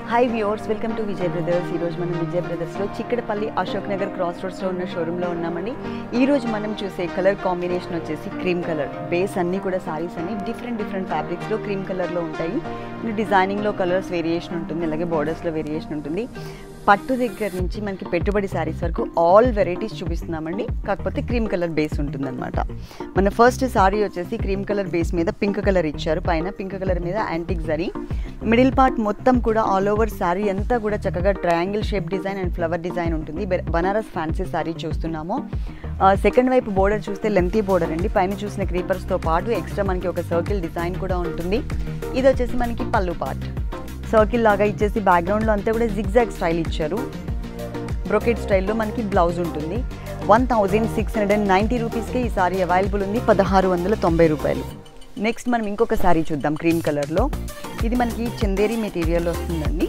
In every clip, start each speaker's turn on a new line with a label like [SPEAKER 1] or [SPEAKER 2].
[SPEAKER 1] hi viewers welcome to Vijay brothers ఈరోజు మనం విజయ్ బ్రదర్స్లో చిక్కడపల్లి అశోక్ నగర్ క్రాస్ రోడ్స్లో ఉన్న షోరూంలో ఉన్నామండి ఈరోజు మనం చూసే కలర్ కాంబినేషన్ వచ్చేసి క్రీమ్ కలర్ బేస్ అన్నీ కూడా సారీస్ అన్ని డిఫరెంట్ డిఫరెంట్ ఫ్యాబ్రిక్స్లో క్రీమ్ కలర్లో ఉంటాయి డిజైనింగ్లో కలర్స్ వేరియేషన్ ఉంటుంది అలాగే బార్డర్స్లో వేరియేషన్ ఉంటుంది పట్టు దగ్గర నుంచి మనకి పెట్టుబడి శారీస్ వరకు ఆల్ వెరైటీస్ చూపిస్తున్నామండి కాకపోతే క్రీమ్ కలర్ బేస్ ఉంటుందన్నమాట మన ఫస్ట్ సారీ వచ్చేసి క్రీమ్ కలర్ బేస్ మీద పింక్ కలర్ ఇచ్చారు పైన పింక్ కలర్ మీద యాంటిక్ జరీ మిడిల్ పార్ట్ మొత్తం కూడా ఆల్ ఓవర్ శారీ అంతా కూడా చక్కగా triangle shape design and flower design ఉంటుంది బె- బనారస్ ఫ్యాన్సీ శారీ చూస్తున్నాము సెకండ్ వైపు బోర్డర్ చూస్తే లెంతీ బోర్డర్ అండి పైన చూసిన క్రీపర్స్తో పాటు ఎక్స్ట్రా మనకి ఒక సర్కిల్ డిజైన్ కూడా ఉంటుంది ఇది వచ్చేసి మనకి పళ్ళు పార్ట్ సర్కిల్ లాగా ఇచ్చేసి బ్యాక్గ్రౌండ్లో అంతా కూడా జిగ్జాగ్ స్టైల్ ఇచ్చారు బ్రొకెట్ స్టైల్లో మనకి బ్లౌజ్ ఉంటుంది one thousand six hundred and ninety రూపీస్కే ఈ సారీ అవైలబుల్ ఉంది పదహారు వందల తొంభై రూపాయలు నెక్స్ట్ మనం ఇంకొక సారీ చూద్దాం క్రీమ్ కలర్లో ఇది మనకి చందేరి మెటీరియల్ వస్తుందండి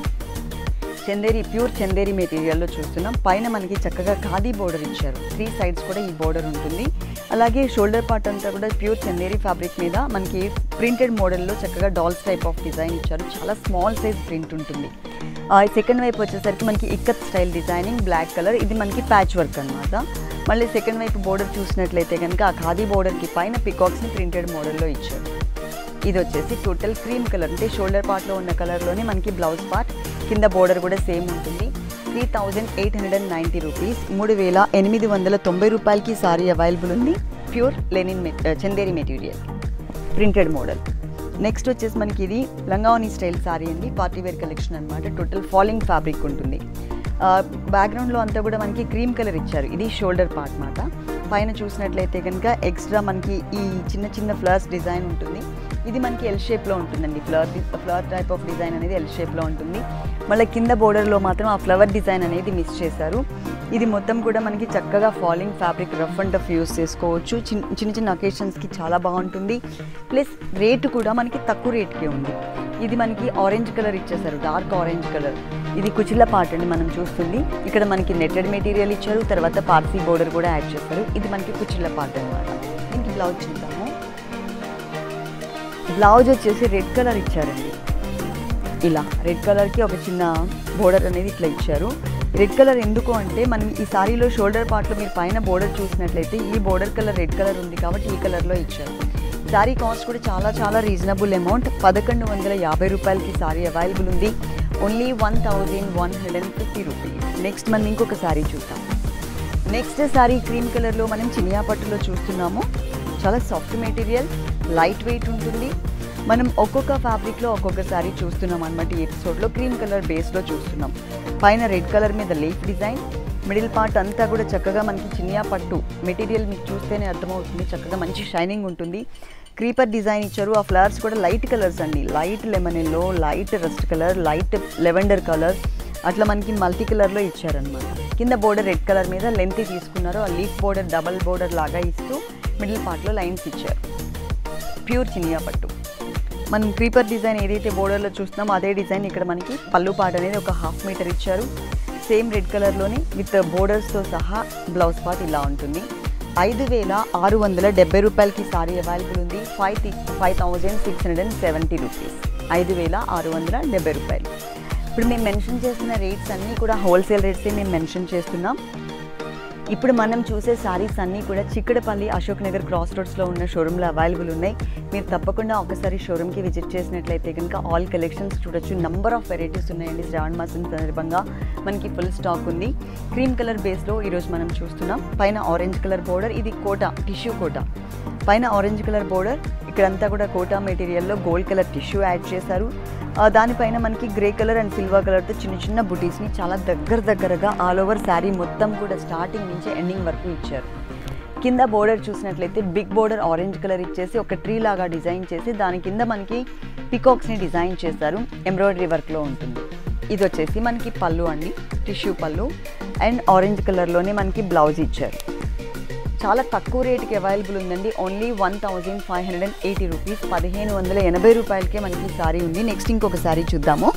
[SPEAKER 1] చందేరి ప్యూర్ చందేరి మెటీరియల్లో చూస్తున్నాం పైన మనకి చక్కగా ఖాదీ బోర్డర్ ఇచ్చారు త్రీ సైడ్స్ కూడా ఈ బోర్డర్ ఉంటుంది అలాగే షోల్డర్ పార్ట్ అంతా కూడా ప్యూర్ చందేరి ఫ్యాబ్రిక్ మీద మనకి ప్రింటెడ్ మోడల్లో చక్కగా డాల్స్ టైప్ ఆఫ్ డిజైన్ ఇచ్చారు చాలా స్మాల్ సైజ్ ప్రింట్ ఉంటుంది సెకండ్ వైపు వచ్చేసరికి మనకి ikat style designing black colour ఇది మనకి ప్యాచ్ వర్క్ అనమాట మళ్ళీ సెకండ్ వైపు బోర్డర్ చూసినట్లయితే కనుక ఆ ఖాదీ బోర్డర్కి పైన పికాక్స్ని ప్రింటెడ్ మోడల్లో ఇచ్చారు ఇది వచ్చేసి టోటల్ క్రీమ్ కలర్ అంటే షోల్డర్ పార్ట్లో ఉన్న కలర్లోనే మనకి బ్లౌజ్ పార్ట్ కింద బోర్డర్ కూడా సేమ్ ఉంటుంది three thousand eight hundred and ninety rupees మూడు వేల ఎనిమిది వందల తొంభై రూపాయలకి సారీ అవైలబుల్ ఉంది ప్యూర్ లెనిన్ మె Chanderi material printed model next వచ్చేసి మనకి ఇది లంగావని స్టైల్ సారీ అండి పార్టీ వేర్ కలెక్షన్ అనమాట టోటల్ ఫాలింగ్ ఫ్యాబ్రిక్ ఉంటుంది బ్యాక్గ్రౌండ్లో అంతా కూడా మనకి క్రీమ్ కలర్ ఇచ్చారు ఇది షోల్డర్ పార్ట్ మాట పైన చూసినట్లయితే కనుక ఎక్స్ట్రా మనకి ఈ చిన్న చిన్న ఫ్లవర్స్ డిజైన్ ఉంటుంది ఇది మనకి ఎల్ షేప్లో ఉంటుందండి flower flower type of design అనేది ఎల్ షేప్లో ఉంటుంది మళ్ళీ కింద బోర్డర్లో మాత్రం ఆ ఫ్లవర్ డిజైన్ అనేది మిస్ చేశారు ఇది మొత్తం కూడా మనకి చక్కగా falling fabric rough and tough use చేసుకోవచ్చు చిన్న చిన్న చిన్న అకేషన్స్కి చాలా బాగుంటుంది ప్లస్ రేటు కూడా మనకి తక్కువ రేట్కే ఉంది ఇది మనకి ఆరెంజ్ కలర్ ఇచ్చేసారు డార్క్ ఆరెంజ్ కలర్ ఇది కుచిల్ల పార్ట్ అండి మనం చూస్తుంది ఇక్కడ మనకి నెట్టెడ్ మెటీరియల్ ఇచ్చారు తర్వాత పార్సీ బోర్డర్ కూడా యాడ్ చేస్తారు ఇది మనకి కుచిల్ల పార్ట్ అనమాట దీనికి బ్లౌజ్ చూద్దాము బ్లౌజ్ వచ్చేసి రెడ్ కలర్ ఇచ్చారండి ఇలా రెడ్ కలర్కి ఒక చిన్న బోర్డర్ అనేది ఇట్లా ఇచ్చారు రెడ్ కలర్ ఎందుకు అంటే మనం ఈ సారీలో షోల్డర్ పార్ట్లో మీరు పైన బోర్డర్ చూసినట్లయితే ఈ బోర్డర్ కలర్ రెడ్ కలర్ ఉంది కాబట్టి ఈ కలర్లో ఇచ్చారు సారీ కాస్ట్ కూడా చాలా చాలా రీజనబుల్ అమౌంట్ పదకొండు వందల యాభై రూపాయలకి సారీ అవైలబుల్ ఉంది only one thousand one hundred and fifty rupees next మనం ఇంకొక సారీ చూద్దాం నెక్స్ట్ సారీ క్రీమ్ కలర్లో మనం చినియా పట్టులో చూస్తున్నాము చాలా సాఫ్ట్ మెటీరియల్ లైట్ వెయిట్ ఉంటుంది మనం ఒక్కొక్క ఫ్యాబ్రిక్లో ఒక్కొక్క సారీ చూస్తున్నాం అనమాట ఈ ఎపిసోడ్లో క్రీమ్ కలర్ బేస్లో చూస్తున్నాం పైన రెడ్ కలర్ మీద లీఫ్ డిజైన్ మిడిల్ పార్ట్ అంతా కూడా చక్కగా మనకి చినియా పట్టు మెటీరియల్ మీకు చూస్తేనే అర్థమవుతుంది చక్కగా మంచి షైనింగ్ ఉంటుంది క్రీపర్ డిజైన్ ఇచ్చారు ఆ ఫ్లవర్స్ కూడా లైట్ కలర్స్ అండి light lemon yellow light rust colour light lavender colour అట్లా మనకి మల్టీ కలర్లో ఇచ్చారనమాట కింద బోర్డర్ రెడ్ కలర్ మీద లెంత్ తీసుకున్నారు ఆ లీఫ్ బోర్డర్ డబల్ బోర్డర్ లాగా ఇస్తూ మిడిల్ పార్ట్లో లైన్స్ ఇచ్చారు ప్యూర్ చినియా పట్టు మనం క్రీపర్ డిజైన్ ఏదైతే బోర్డర్లో చూస్తున్నామో అదే డిజైన్ ఇక్కడ మనకి పళ్ళు పార్ట్ అనేది ఒక హాఫ్ మీటర్ ఇచ్చారు సేమ్ రెడ్ కలర్లోని విత్ బోర్డర్స్తో సహా బ్లౌజ్ పార్ట్ ఇలా ఉంటుంది ఐదు వేల ఆరు వందల డెబ్బై రూపాయలకి సారీ అవైలబుల్ ఉంది five five thousand six hundred and seventy rupees ఐదు వేల ఆరు వందల డెబ్బై రూపాయలు ఇప్పుడు మేము మెన్షన్ చేస్తున్న రేట్స్ అన్నీ కూడా హోల్సేల్ రేట్సే మేము మెన్షన్ చేస్తున్నాం ఇప్పుడు మనం చూసే సారీస్ అన్నీ కూడా చిక్కడపల్లి అశోక్ నగర్ క్రాస్ రోడ్స్లో ఉన్న షోరూంలో అవైలబుల్ ఉన్నాయి మీరు తప్పకుండా ఒకసారి షోరూమ్కి విజిట్ చేసినట్లయితే కనుక ఆల్ కలెక్షన్స్ చూడొచ్చు నంబర్ ఆఫ్ వెరైటీస్ ఉన్నాయండి శ్రావణ మాసం సందర్భంగా మనకి ఫుల్ స్టాక్ ఉంది క్రీమ్ కలర్ బేస్లో ఈరోజు మనం చూస్తున్నాం పైన ఆరెంజ్ కలర్ బోర్డర్ ఇది కోట టిష్యూ కోట పైన ఆరెంజ్ కలర్ బోర్డర్ ఇక్కడంతా కూడా కోటా మెటీరియల్లో గోల్డ్ కలర్ టిష్యూ యాడ్ చేశారు ఆ, దానిపైన మనకి గ్రే కలర్ అండ్ సిల్వర్ కలర్తో చిన్న చిన్న బుటీస్ని చాలా దగ్గర దగ్గరగా ఆల్ ఓవర్ శారీ మొత్తం కూడా స్టార్టింగ్ నుంచి ఎండింగ్ వరకు ఇచ్చారు కింద బోర్డర్ చూసినట్లయితే బిగ్ బోర్డర్ ఆరెంజ్ కలర్ ఇచ్చేసి ఒక ట్రీ లాగా డిజైన్ చేసి దాని కింద మనకి పికాక్స్ని డిజైన్ చేశారు ఎంబ్రాయిడరీ వర్క్లో ఉంటుంది ఇది వచ్చేసి మనకి పళ్ళు అండి టిష్యూ పళ్ళు అండ్ ఆరెంజ్ కలర్లోనే మనకి బ్లౌజ్ ఇచ్చారు చాలా తక్కువ రేటుకి అవైలబుల్ ఉందండి only one thousand five hundred and eighty rupees పదిహేను వందల ఎనభై రూపాయలకే మనకి సారీ ఉంది నెక్స్ట్ ఇంకొక సారీ చూద్దాము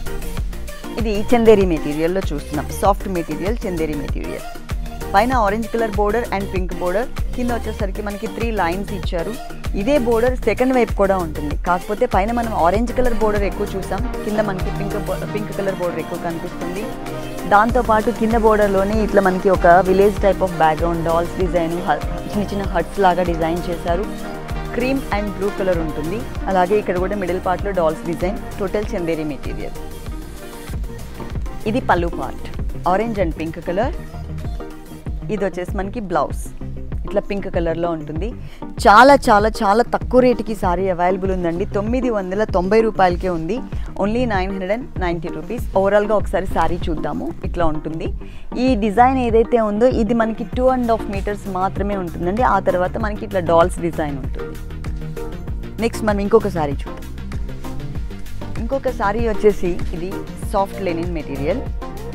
[SPEAKER 1] ఇది చందేరి మెటీరియల్లో చూస్తున్నాం సాఫ్ట్ మెటీరియల్ చందేరి మెటీరియల్ పైన orange colour border and pink border కింద వచ్చేసరికి మనకి త్రీ లైన్స్ ఇచ్చారు ఇదే బోర్డర్ సెకండ్ వైపు కూడా ఉంటుంది కాకపోతే పైన మనం ఆరెంజ్ కలర్ బోర్డర్ ఎక్కువ చూసాం కింద మనకి పింక్ పింక్ కలర్ బోర్డర్ ఎక్కువ కనిపిస్తుంది దాంతోపాటు కింద బోర్డర్లోనే ఇట్లా మనకి ఒక village type of background dolls design చిన్న చిన్న హట్స్ లాగా డిజైన్ చేశారు క్రీమ్ అండ్ బ్లూ కలర్ ఉంటుంది అలాగే ఇక్కడ కూడా మిడిల్ పార్ట్లో dolls design total Chanderi material ఇది పళ్ళు part orange and pink colour ఇది వచ్చేసి మనకి బ్లౌజ్ ఇట్లా పింక్ కలర్లో ఉంటుంది చాలా చాలా చాలా తక్కువ రేటుకి సారీ అవైలబుల్ ఉందండి తొమ్మిది వందల తొంభై రూపాయలకే ఉంది only nine hundred and ninety rupees ఓవరాల్గా ఒకసారి సారీ చూద్దాము ఇట్లా ఉంటుంది ఈ డిజైన్ ఏదైతే ఉందో ఇది మనకి టూ అండ్ హాఫ్ మీటర్స్ మాత్రమే ఉంటుందండి ఆ తర్వాత మనకి ఇట్లా డాల్స్ డిజైన్ ఉంటుంది నెక్స్ట్ మనం ఇంకొక సారీ చూద్దాం ఇంకొక సారీ వచ్చేసి ఇది soft linen material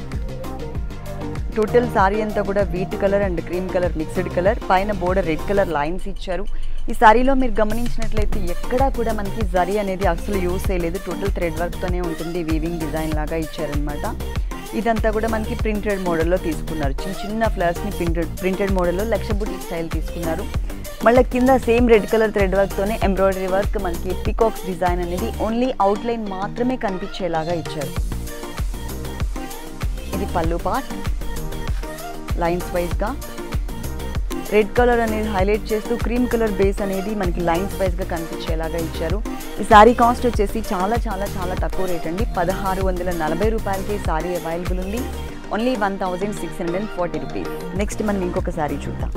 [SPEAKER 1] total sari అంతా కూడా wheat colour and cream colour mixed colour పైన బోర్డర్ రెడ్ కలర్ లైన్స్ ఇచ్చారు ఈ సారీలో మీరు గమనించినట్లయితే ఎక్కడా కూడా మనకి జరీ అనేది అసలు యూస్ చేయలేదు టోటల్ థ్రెడ్ వర్క్తోనే ఉంటుంది వీవింగ్ డిజైన్ లాగా ఇచ్చారనమాట ఇదంతా కూడా మనకి ప్రింటెడ్ మోడల్లో తీసుకున్నారు చిన్న చిన్న ఫ్లవర్స్ని ప్రింటెడ్ ప్రింటెడ్ మోడల్లో లక్ష బుట్టి స్టైల్ తీసుకున్నారు మళ్ళీ కింద సేమ్ రెడ్ కలర్ థ్రెడ్ వర్క్తోనే ఎంబ్రాయిడరీ వర్క్ మనకి పికాక్స్ డిజైన్ అనేది ఓన్లీ అవుట్లైన్ మాత్రమే కనిపించేలాగా ఇచ్చారు ఇది పళ్ళు పార్ట్ లైన్స్ వైజ్గా రెడ్ కలర్ అనేది హైలైట్ చేస్తూ క్రీమ్ కలర్ బేస్ అనేది మనకి లైన్స్ వైజ్గా కనిపించేలాగా ఇచ్చారు ఈ శారీ కాస్ట్ వచ్చేసి చాలా చాలా చాలా తక్కువ రేట్ అండి పదహారు వందల నలభై రూపాయలకి ఈ శారీ అవైలబుల్ ఉంది only one thousand six hundred and forty rupees next మనం ఇంకొక శారీ చూద్దాం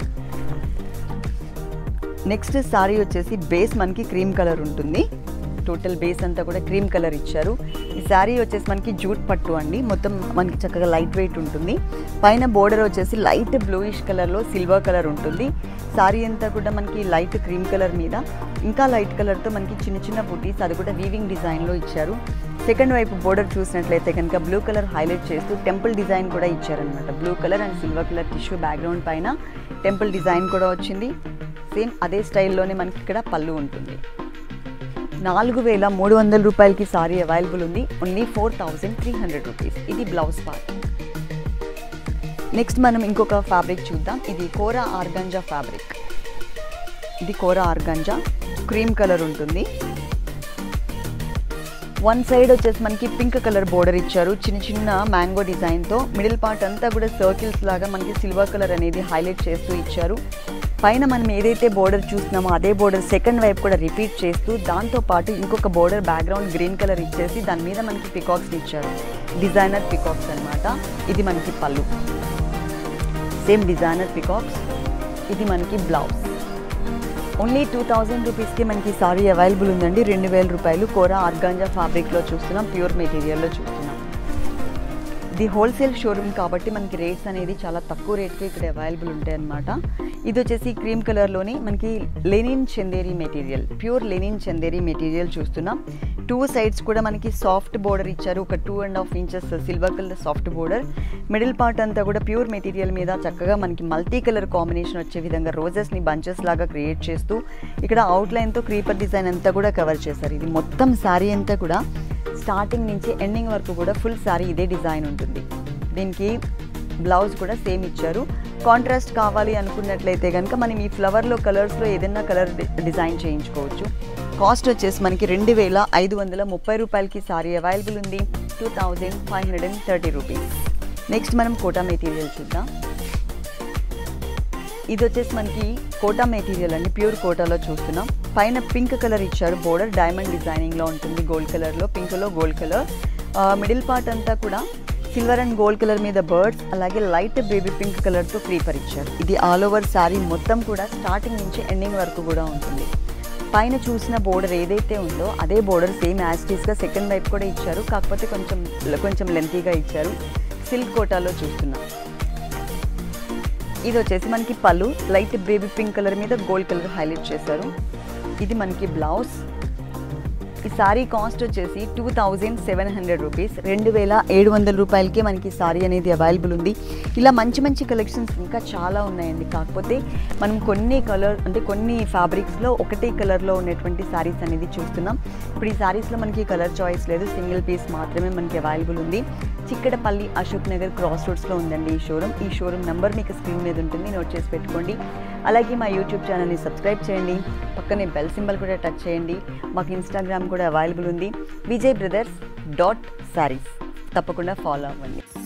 [SPEAKER 1] నెక్స్ట్ శారీ వచ్చేసి బేస్ మనకి క్రీమ్ కలర్ ఉంటుంది టోటల్ బేస్ అంతా కూడా క్రీమ్ కలర్ ఇచ్చారు ఈ శారీ వచ్చేసి మనకి జూట్ పట్టు అండి మొత్తం మనకి చక్కగా లైట్ వెయిట్ ఉంటుంది పైన బోర్డర్ వచ్చేసి లైట్ బ్లూయిష్ కలర్లో సిల్వర్ కలర్ ఉంటుంది శారీ అంతా కూడా మనకి లైట్ క్రీమ్ కలర్ మీద ఇంకా లైట్ కలర్తో మనకి చిన్న చిన్న బుటీస్ అది కూడా వీవింగ్ డిజైన్లో ఇచ్చారు సెకండ్ వైపు బోర్డర్ చూసినట్లయితే కనుక బ్లూ కలర్ హైలైట్ చేస్తూ టెంపుల్ డిజైన్ కూడా ఇచ్చారనమాట blue colour and silver colour tissue background పైన టెంపుల్ డిజైన్ కూడా వచ్చింది సేమ్ అదే స్టైల్లోనే మనకి ఇక్కడ పళ్ళు ఉంటుంది నాలుగు వేల మూడు వందల రూపాయలకి సారీ అవైలబుల్ ఉంది only four thousand three hundred rupees ఇది బ్లౌజ్ పార్ట్ నెక్స్ట్ మనం ఇంకొక ఫ్యాబ్రిక్ చూద్దాం ఇది కోరా ఆర్గంజా ఫ్యాబ్రిక్ ఇది కోరా ఆర్గంజా క్రీమ్ కలర్ ఉంటుంది వన్ సైడ్ వచ్చేసి మనకి పింక్ కలర్ బోర్డర్ ఇచ్చారు చిన్న చిన్న మ్యాంగో డిజైన్తో మిడిల్ పార్ట్ అంతా కూడా సర్కిల్స్ లాగా మనకి సిల్వర్ కలర్ అనేది హైలైట్ చేస్తూ ఇచ్చారు పైన మనం ఏదైతే బోర్డర్ చూస్తున్నామో అదే బోర్డర్ సెకండ్ వైపు కూడా రిపీట్ చేస్తూ దాంతో పాటు ఇంకొక బోర్డర్ బ్యాక్గ్రౌండ్ గ్రీన్ కలర్ ఇచ్చేసి దాని మీద మనకి పికాక్స్ ఇచ్చారు డిజైనర్ పికాక్స్ అన్నమాట ఇది మనకి పళ్ళు సేమ్ డిజైనర్ పికాక్స్ ఇది మనకి బ్లౌజ్ ఓన్లీ టూ థౌజండ్ రూపీస్కి మనకి సారీ అవైలబుల్ ఉందండి రెండు వేల రూపాయలు కోరా ఆర్గాంజా ఫ్యాబ్రిక్లో చూస్తున్నాం ప్యూర్ మెటీరియల్లో చూస్తున్నాం ఇది హోల్సేల్ షోరూమ్ కాబట్టి మనకి రేట్స్ అనేది చాలా తక్కువ రేట్కి ఇక్కడ అవైలబుల్ ఉంటాయి అన్నమాట ఇది వచ్చేసి క్రీమ్ కలర్లోని మనకి linen Chanderi material pure linen Chanderi material చూస్తున్నాం టూ సైడ్స్ కూడా మనకి సాఫ్ట్ బోర్డర్ ఇచ్చారు ఒక two and half inches silver colour soft border middle part అంతా కూడా ప్యూర్ మెటీరియల్ మీద చక్కగా మనకి మల్టీ కలర్ కాంబినేషన్ వచ్చే విధంగా రోజెస్ని బంచెస్ లాగా క్రియేట్ చేస్తూ ఇక్కడ అవుట్లైన్తో క్రీపర్ డిజైన్ అంతా కూడా కవర్ చేశారు ఇది మొత్తం శారీ అంతా కూడా స్టార్టింగ్ నుంచి ఎండింగ్ వరకు కూడా ఫుల్ శారీ ఇదే డిజైన్ ఉంటుంది దీనికి బ్లౌజ్ కూడా సేమ్ ఇచ్చారు కాంట్రాస్ట్ కావాలి అనుకున్నట్లయితే కనుక మనం ఈ ఫ్లవర్లో కలర్స్లో ఏదైనా కలర్ డిజైన్ చేయించుకోవచ్చు కాస్ట్ వచ్చేసి మనకి రెండు వేల ఐదు వందల ముప్పై రూపాయలకి సారీ అవైలబుల్ ఉంది two thousand five hundred and thirty rupees next మనం కోటా మెటీరియల్ చూద్దాం ఇది వచ్చేసి మనకి కోటా మెటీరియల్ అండి ప్యూర్ కోటాలో చూస్తున్నాం పైన పింక్ కలర్ ఇచ్చారు బోర్డర్ డైమండ్ డిజైనింగ్లో ఉంటుంది గోల్డ్ కలర్లో పింక్లో గోల్డ్ కలర్ మిడిల్ పార్ట్ అంతా కూడా సిల్వర్ అండ్ గోల్డ్ కలర్ మీద బర్డ్స్ అలాగే లైట్ బేబీ పింక్ కలర్తో క్రీపర్ ఇచ్చారు ఇది ఆల్ ఓవర్ శారీ మొత్తం కూడా స్టార్టింగ్ నుంచి ఎండింగ్ వరకు కూడా ఉంటుంది పైన చూసిన బోర్డర్ ఏదైతే ఉందో అదే బోర్డర్ సేమ్ యాస్టీస్గా సెకండ్ వైపు కూడా ఇచ్చారు కాకపోతే కొంచెం కొంచెం లెంతీగా ఇచ్చారు సిల్క్ కోటాలో చూస్తున్నాం ఇది వచ్చేసి మనకి పళ్ళు లైట్ బేబీ పింక్ కలర్ మీద గోల్డ్ కలర్ హైలైట్ చేశారు ఇది మనకి బ్లౌజ్ ఈ సారీ కాస్ట్ వచ్చేసి two thousand seven hundred rupees రెండు వేల ఏడు వందల రూపాయలకే మనకి సారీ అనేది అవైలబుల్ ఉంది ఇలా మంచి మంచి కలెక్షన్స్ ఇంకా చాలా ఉన్నాయండి కాకపోతే మనం కొన్ని కలర్ అంటే కొన్ని ఫ్యాబ్రిక్స్లో ఒకటే కలర్లో ఉన్నటువంటి సారీస్ అనేది చూస్తున్నాం ఇప్పుడు ఈ సారీస్లో మనకి కలర్ చాయిస్ లేదు సింగిల్ పీస్ మాత్రమే మనకి అవైలబుల్ ఉంది చిక్కడపల్లి అశోక్ నగర్ క్రాస్ రోడ్స్లో ఉందండి ఈ షోరూమ్ ఈ షోరూమ్ నెంబర్ మీకు స్క్రీన్ మీద ఉంటుంది నోట్ చేసి పెట్టుకోండి అలాగే మా యూట్యూబ్ ఛానల్ని సబ్స్క్రైబ్ చేయండి పక్కనే బెల్ సింబల్ కూడా టచ్ చేయండి మాకు ఇన్స్టాగ్రామ్ కూడా అవైలబుల్ ఉంది విజయ్ బ్రదర్స్ డాట్ శారీస్ తప్పకుండా ఫాలో అవ్వండి